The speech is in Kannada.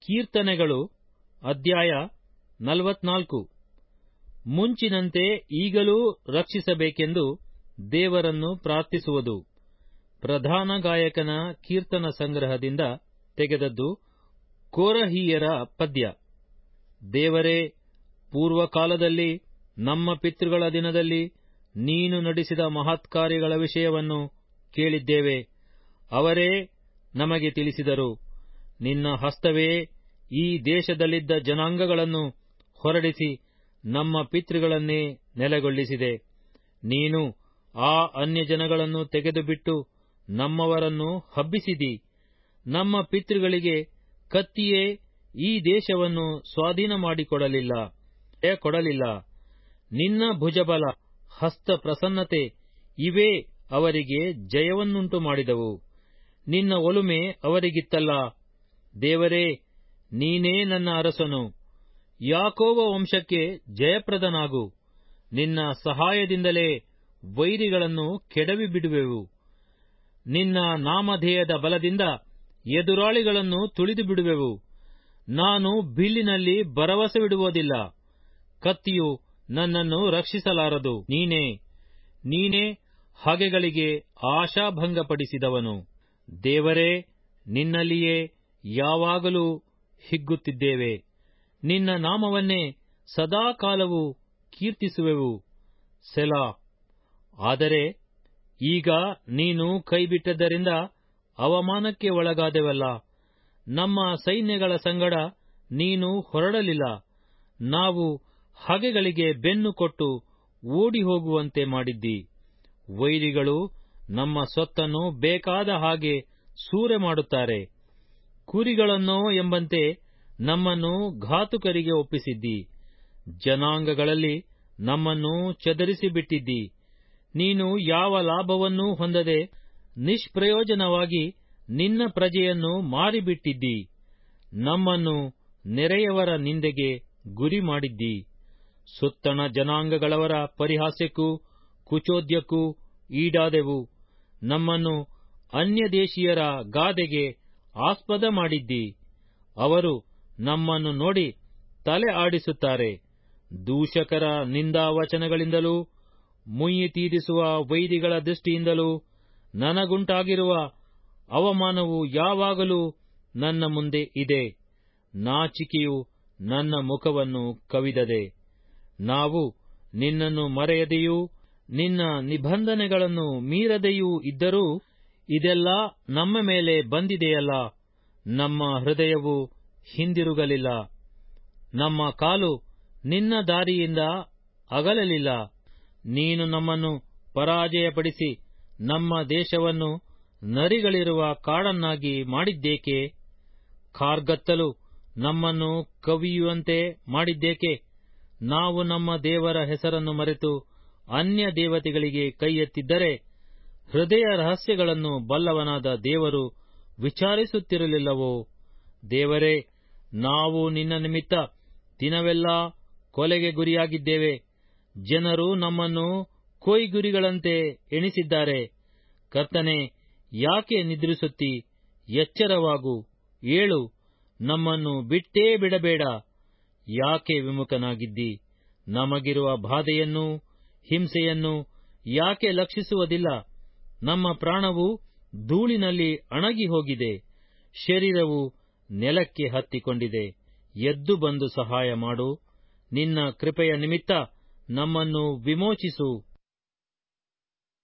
ಕೀರ್ತನೆಗಳು ಅಧ್ಯಾಯ ನಲವತ್ನಾಲ್ಕು ಮುಂಚಿನಂತೆ ಈಗಲೂ ರಕ್ಷಿಸಬೇಕೆಂದು ದೇವರನ್ನು ಪ್ರಾರ್ಥಿಸುವುದು ಪ್ರಧಾನ ಗಾಯಕನ ಕೀರ್ತನ ಸಂಗ್ರಹದಿಂದ ತೆಗೆದದ್ದು ಕೋರಹೀಯರ ಪದ್ಯ ದೇವರೇ ಪೂರ್ವಕಾಲದಲ್ಲಿ ನಮ್ಮ ಪಿತೃಗಳ ದಿನದಲ್ಲಿ ನೀನು ನಡೆಸಿದ ಮಹತ್ಕಾರ್ಯಗಳ ವಿಷಯವನ್ನು ಕೇಳಿದ್ದೇವೆ ಅವರೇ ನಮಗೆ ತಿಳಿಸಿದರು ನಿನ್ನ ಹಸ್ತವೇ ಈ ದೇಶದಲ್ಲಿದ್ದ ಜನಾಂಗಗಳನ್ನು ಹೊರಡಿಸಿ ನಮ್ಮ ಪಿತೃಗಳನ್ನೇ ನೆಲೆಗೊಳಿಸಿದೆ ನೀನು ಆ ಅನ್ಯಜನಗಳನ್ನು ತೆಗೆದುಬಿಟ್ಟು ನಮ್ಮವರನ್ನು ಹಬ್ಬಿಸಿದಿ ನಮ್ಮ ಪಿತೃಗಳಿಗೆ ಕತ್ತಿಯೇ ಈ ದೇಶವನ್ನು ಸ್ವಾಧೀನ ಮಾಡಿಕೊಡಲಿಲ್ಲ ಕೊಡಲಿಲ್ಲ ನಿನ್ನ ಭುಜಬಲ ಹಸ್ತ ಪ್ರಸನ್ನತೆ ಇವೇ ಅವರಿಗೆ ಜಯವನ್ನುಂಟು ಮಾಡಿದವು ನಿನ್ನ ಒಲುಮೆ ಅವರಿಗಿತ್ತಲ್ಲ ದೇವರೇ ನೀನೇ ನನ್ನ ಅರಸನು ಯಾಕೋವ ವಂಶಕ್ಕೆ ಜಯಪ್ರದನಾಗು ನಿನ್ನ ಸಹಾಯದಿಂದಲೇ ವೈರಿಗಳನ್ನು ಕೆಡವಿ ಬಿಡುವೆವು ನಿನ್ನ ನಾಮಧೇಯದ ಬಲದಿಂದ ಎದುರಾಳಿಗಳನ್ನು ತುಳಿದು ಬಿಡುವೆವು ನಾನು ಬಿಲ್ಲಿನಲ್ಲಿ ಭರವಸವಿಡುವುದಿಲ್ಲ ಕತ್ತಿಯು ನನ್ನನ್ನು ರಕ್ಷಿಸಲಾರದು ನೀನೇ ನೀನೇ ಹಗೆಗಳಿಗೆ ಆಶಾಭಂಗಪಡಿಸಿದವನು ದೇವರೇ ನಿನ್ನಲ್ಲಿಯೇ ಯಾವಾಗಲೂ ಹಿಗ್ಗುತ್ತಿದ್ದೇವೆ ನಿನ್ನ ನಾಮವನ್ನೇ ಸದಾಕಾಲವು ಕೀರ್ತಿಸುವೆವು ಸೆಲಾ ಆದರೆ ಈಗ ನೀನು ಕೈಬಿಟ್ಟದ್ದರಿಂದ ಅವಮಾನಕ್ಕೆ ಒಳಗಾದೆವಲ್ಲ ನಮ್ಮ ಸೈನ್ಯಗಳ ಸಂಗಡ ನೀನು ಹೊರಡಲಿಲ್ಲ ನಾವು ಹಗೆಗಳಿಗೆ ಬೆನ್ನು ಕೊಟ್ಟು ಓಡಿ ಹೋಗುವಂತೆ ಮಾಡಿದ್ದಿ ವೈರಿಗಳು ನಮ್ಮ ಸೊತ್ತನ್ನು ಬೇಕಾದ ಹಾಗೆ ಸೂರೆ ಮಾಡುತ್ತಾರೆ ಕುರಿಗಳನ್ನೋ ಎಂಬಂತೆ ನಮ್ಮನ್ನು ಘಾತುಕರಿಗೆ ಒಪ್ಪಿಸಿದ್ದಿ ಜನಾಂಗಗಳಲ್ಲಿ ನಮ್ಮನ್ನು ಚದರಿಸಿಬಿಟ್ಟಿದ್ದಿ ನೀನು ಯಾವ ಲಾಭವನ್ನೂ ಹೊಂದದೆ ನಿಷ್ಪ್ರಯೋಜನವಾಗಿ ನಿನ್ನ ಪ್ರಜೆಯನ್ನು ಮಾರಿಬಿಟ್ಟಿದ್ದಿ ನಮ್ಮನ್ನು ನೆರೆಯವರ ನಿಂದೆಗೆ ಗುರಿ ಮಾಡಿದ್ದಿ ಸುತ್ತಣ ಜನಾಂಗಗಳವರ ಪರಿಹಾಸ್ಯಕ್ಕೂ ಕುಚೋದ್ಯಕ್ಕೂ ಈಡಾದೆವು ನಮ್ಮನ್ನು ಅನ್ಯದೇಶೀಯರ ಗಾದೆಗೆ ಆಸ್ಪದ ಮಾಡಿದ್ದಿ ಅವರು ನಮ್ಮನ್ನು ನೋಡಿ ತಲೆ ಆಡಿಸುತ್ತಾರೆ ದೂಷಕರ ನಿಂದಾವಚನಗಳಿಂದಲೂ ಮುಯ್ಯಿ ತೀರಿಸುವ ವೈರಿಗಳ ದೃಷ್ಟಿಯಿಂದಲೂ ನನಗುಂಟಾಗಿರುವ ಅವಮಾನವು ಯಾವಾಗಲೂ ನನ್ನ ಮುಂದೆ ಇದೆ ನಾಚಿಕೆಯು ನನ್ನ ಮುಖವನ್ನು ಕವಿದದೆ ನಾವು ನಿನ್ನನ್ನು ಮರೆಯದೆಯೂ ನಿನ್ನ ನಿಬಂಧನೆಗಳನ್ನು ಮೀರದೆಯೂ ಇದ್ದರೂ ಇದೆಲ್ಲ ನಮ್ಮ ಮೇಲೆ ಬಂದಿದೆಯಲ್ಲ ನಮ್ಮ ಹೃದಯವು ಹಿಂದಿರುಗಲಿಲ್ಲ ನಮ್ಮ ಕಾಲು ನಿನ್ನ ದಾರಿಯಿಂದ ಅಗಲಲಿಲ್ಲ ನೀನು ನಮ್ಮನ್ನು ಪರಾಜಯಪಡಿಸಿ ನಮ್ಮ ದೇಶವನ್ನು ನರಿಗಳಿರುವ ಕಾಡನ್ನಾಗಿ ಮಾಡಿದ್ದೇಕೆ ಕಾರ್ಗತ್ತಲು ನಮ್ಮನ್ನು ಕವಿಯುವಂತೆ ಮಾಡಿದ್ದೇಕೆ ನಾವು ನಮ್ಮ ದೇವರ ಹೆಸರನ್ನು ಮರೆತು ಅನ್ಯ ದೇವತೆಗಳಿಗೆ ಕೈ ಎತ್ತಿದ್ದರೆ ಹೃದಯ ರಹಸ್ಯಗಳನ್ನು ಬಲ್ಲವನಾದ ದೇವರು ವಿಚಾರಿಸುತ್ತಿರಲಿಲ್ಲವೋ ದೇವರೇ ನಾವು ನಿನ್ನ ನಿಮಿತ್ತ ದಿನವೆಲ್ಲ ಕೊಲೆಗೆ ಗುರಿಯಾಗಿದ್ದೇವೆ ಜನರು ನಮ್ಮನ್ನು ಕೊಯ್ಗುರಿಗಳಂತೆ ಎಣಿಸಿದ್ದಾರೆ ಕರ್ತನೆ ಯಾಕೆ ನಿದ್ರಿಸುತ್ತಿ ಎಚ್ಚರವಾಗು ಏಳು ನಮ್ಮನ್ನು ಬಿಟ್ಟೇ ಬಿಡಬೇಡ ಯಾಕೆ ವಿಮುಖನಾಗಿದ್ದಿ ನಮಗಿರುವ ಬಾಧೆಯನ್ನೂ ಹಿಂಸೆಯನ್ನು ಯಾಕೆ ಲಕ್ಷಿಸುವುದಿಲ್ಲ ನಮ್ಮ ಪ್ರಾಣವು ಧೂಳಿನಲ್ಲಿ ಅಣಗಿ ಹೋಗಿದೆ ಶರೀರವು ನೆಲಕ್ಕೆ ಹತ್ತಿಕೊಂಡಿದೆ ಎದ್ದು ಬಂದು ಸಹಾಯ ಮಾಡು ನಿನ್ನ ಕೃಪೆಯ ನಿಮಿತ್ತ ನಮ್ಮನ್ನು ವಿಮೋಚಿಸು